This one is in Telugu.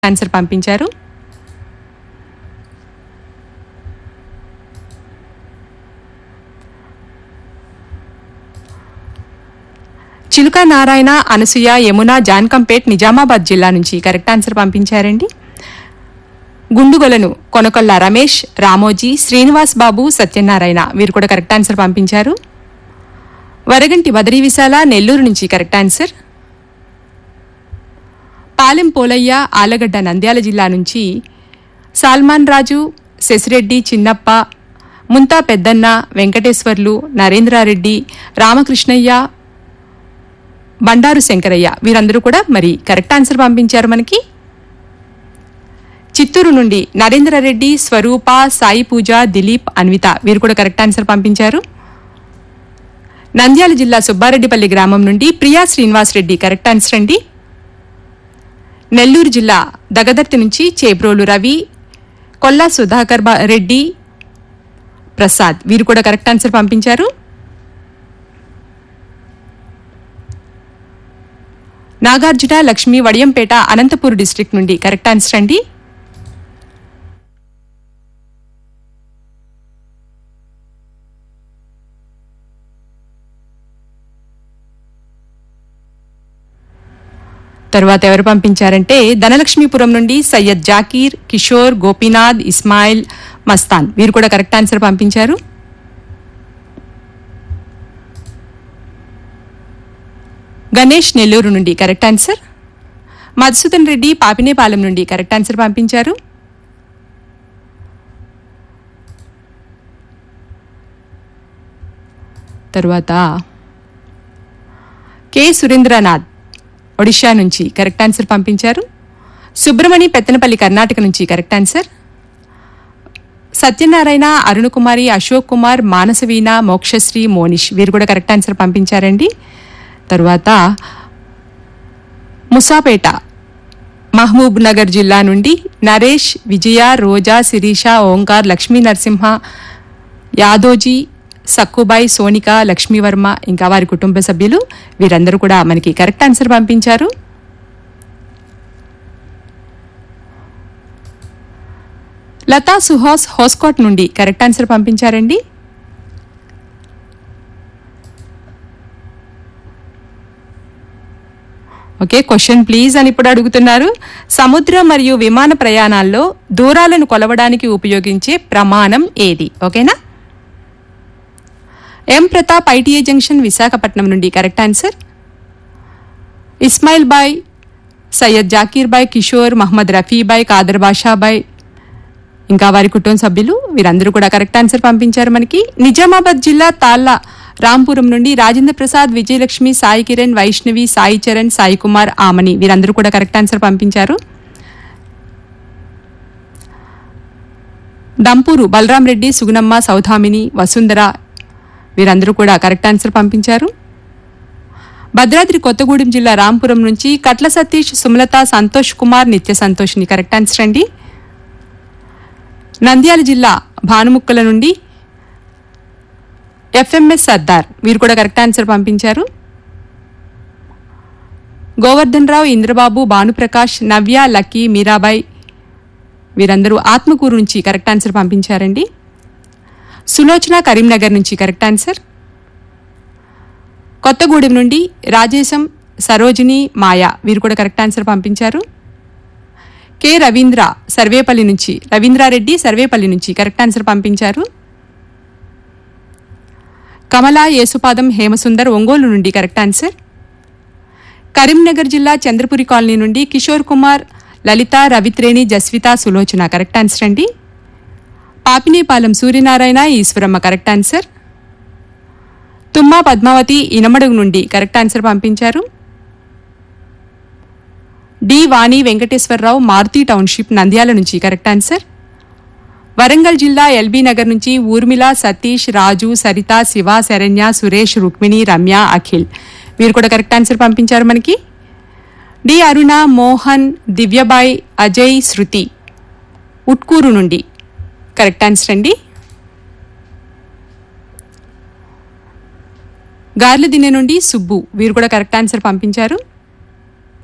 ఆన్సర్ పంపించారు చిలుక నారాయణ అనసూయ యమున జాన్కంపేట్ నిజామాబాద్ జిల్లా నుంచి కరెక్ట్ ఆన్సర్ పంపించారండి గుండుగొలను కొనకొల్ల రమేష్ రామోజీ శ్రీనివాస్ బాబు సత్యనారాయణ వీరు కూడా కరెక్ట్ ఆన్సర్ పంపించారు వరగంటి బదరీ విశాల నెల్లూరు నుంచి కరెక్ట్ ఆన్సర్ పాలెం పోలయ్య ఆలగడ్డ నంద్యాల జిల్లా నుంచి సాల్మాన్ రాజు శశిరెడ్డి చిన్నప్ప ముంతా పెద్దన్న వెంకటేశ్వర్లు నరేంద్రారెడ్డి రామకృష్ణయ్య బండారు శంకరయ్య వీరందరూ కూడా మరి కరెక్ట్ ఆన్సర్ పంపించారు మనకి చిత్తూరు నుండి నరేంద్రారెడ్డి స్వరూప సాయి పూజ దిలీప్ అన్విత వీరు కూడా కరెక్ట్ ఆన్సర్ పంపించారు నంద్యాల జిల్లా సుబ్బారెడ్డిపల్లి గ్రామం నుండి ప్రియా శ్రీనివాస్ రెడ్డి కరెక్ట్ ఆన్సర్ అండి నెల్లూరు జిల్లా దగదర్తి నుంచి చేబ్రోలు రవి కొల్లా సుధాకర్ బా- రెడ్డి ప్రసాద్ వీరు కూడా కరెక్ట్ ఆన్సర్ పంపించారు నాగార్జున లక్ష్మి వడియంపేట అనంతపూర్ డిస్ట్రిక్ట్ నుండి కరెక్ట్ ఆన్సర్ అండి తర్వాత ఎవరు పంపించారంటే ధనలక్ష్మీపురం నుండి సయ్యద్ జాకీర్ కిషోర్ గోపీనాథ్ ఇస్మాయిల్ మస్తాన్ వీరు కూడా కరెక్ట్ ఆన్సర్ పంపించారు గణేష్ నెల్లూరు నుండి కరెక్ట్ ఆన్సర్ మధుసూదన్ రెడ్డి పాపినేపాలెం నుండి కరెక్ట్ ఆన్సర్ పంపించారు తరువాత కె సురేంద్రనాథ్ ఒడిషా నుంచి కరెక్ట్ ఆన్సర్ పంపించారు సుబ్రమణి పెత్తనపల్లి కర్ణాటక నుంచి కరెక్ట్ ఆన్సర్ సత్యనారాయణ అరుణకుమారి అశోక్ కుమార్ మానసవీణ మోక్షశ్రీ మోనిష్ వీరు కూడా కరెక్ట్ ఆన్సర్ పంపించారండి తరువాత ముసాపేట మహబూబ్ నగర్ జిల్లా నుండి నరేష్ విజయ రోజా శిరీష ఓంకార్ లక్ష్మీ నరసింహ యాదోజీ సక్కుబాయ్ సోనిక లక్ష్మీవర్మ ఇంకా వారి కుటుంబ సభ్యులు వీరందరూ కూడా మనకి కరెక్ట్ ఆన్సర్ పంపించారు లతా సుహాస్ హోస్కోట్ నుండి కరెక్ట్ ఆన్సర్ పంపించారండి ఓకే క్వశ్చన్ ప్లీజ్ అని ఇప్పుడు అడుగుతున్నారు సముద్ర మరియు విమాన ప్రయాణాల్లో దూరాలను కొలవడానికి ఉపయోగించే ప్రమాణం ఏది ఓకేనా M Pratap ITI junction Visakhapatnam నుండి కరెక్ట్ ఆన్సర్ ఇస్మాయిల్ బాయ్ సయ్యద్ జాకీర్ బాయ్ కిషోర్ మహమ్మద్ రఫీ బాయ్ కాదర్ బాషా బాయ్ ఇంకా వారి కుటుంబ సభ్యులు వీరందరూ కూడా కరెక్ట్ ఆన్సర్ పంపించారు మనకి నిజామాబాద్ జిల్లా తాళ్ళ రాంపురం నుండి రాజేంద్ర ప్రసాద్ విజయలక్ష్మి సాయి కిరణ్ వైష్ణవి సాయి చరణ్ సాయి కుమార్ ఆమని వీరందరూ కూడా కరెక్ట్ ఆన్సర్ పంపించారు దంపూరు బలరాం రెడ్డి సుగుణమ్మ సౌధామిని వసుంధర వీరందరూ కూడా కరెక్ట్ ఆన్సర్ పంపించారు భద్రాద్రి కొత్తగూడెం జిల్లా రాంపురం నుంచి కట్ల సతీష్ సుమలత సంతోష్ కుమార్ నిత్య సంతోష్ని కరెక్ట్ ఆన్సర్ అండి నంద్యాల జిల్లా భానుముక్కల నుండి ఎఫ్ఎంఎస్ సర్దార్ వీరు కూడా కరెక్ట్ ఆన్సర్ పంపించారు గోవర్ధన్ రావు ఇంద్రబాబు భానుప్రకాష్ నవ్య లక్కీ మీరాబాయ్ వీరందరూ ఆత్మకూరు నుంచి కరెక్ట్ ఆన్సర్ పంపించారండి సులోచన కరీంనగర్ నుంచి కరెక్ట్ ఆన్సర్ కొత్తగూడెం నుండి రాజేశం సరోజిని మాయా వీరు కూడా కరెక్ట్ ఆన్సర్ పంపించారు కె రవీంద్ర సర్వేపల్లి నుంచి రవీంద్రారెడ్డి సర్వేపల్లి నుంచి కరెక్ట్ ఆన్సర్ పంపించారు కమలా యేసుపాదం హేమసుందర్ ఒంగోలు నుండి కరెక్ట్ ఆన్సర్ కరీంనగర్ జిల్లా చంద్రపురి కాలనీ నుండి కిషోర్ కుమార్ లలిత రవిత్రేణి జస్విత సులోచన కరెక్ట్ ఆన్సర్ అండి పాపినేపాలెం సూర్యనారాయణ ఈశ్వరమ్మ కరెక్ట్ ఆన్సర్ తుమ్మా పద్మావతి ఇనమడుగు నుండి కరెక్ట్ ఆన్సర్ పంపించారు డి వాణి వెంకటేశ్వరరావు మారుతి టౌన్షిప్ నంద్యాల నుంచి కరెక్ట్ ఆన్సర్ వరంగల్ జిల్లా ఎల్బీ నగర్ నుంచి ఊర్మిళ సతీష్ రాజు సరిత శివ శరణ్య సురేష్ రుక్మిణి రమ్య అఖిల్ వీరు కూడా కరెక్ట్ ఆన్సర్ పంపించారు మనకి డి అరుణ మోహన్ దివ్యబాయ్ అజయ్ శృతి ఉట్కూరు నుండి కరెక్ట్ ఆన్సర్ అండి గార్ల దిన్నె నుండి సుబ్బు వీరు కూడా కరెక్ట్ ఆన్సర్ పంపించారు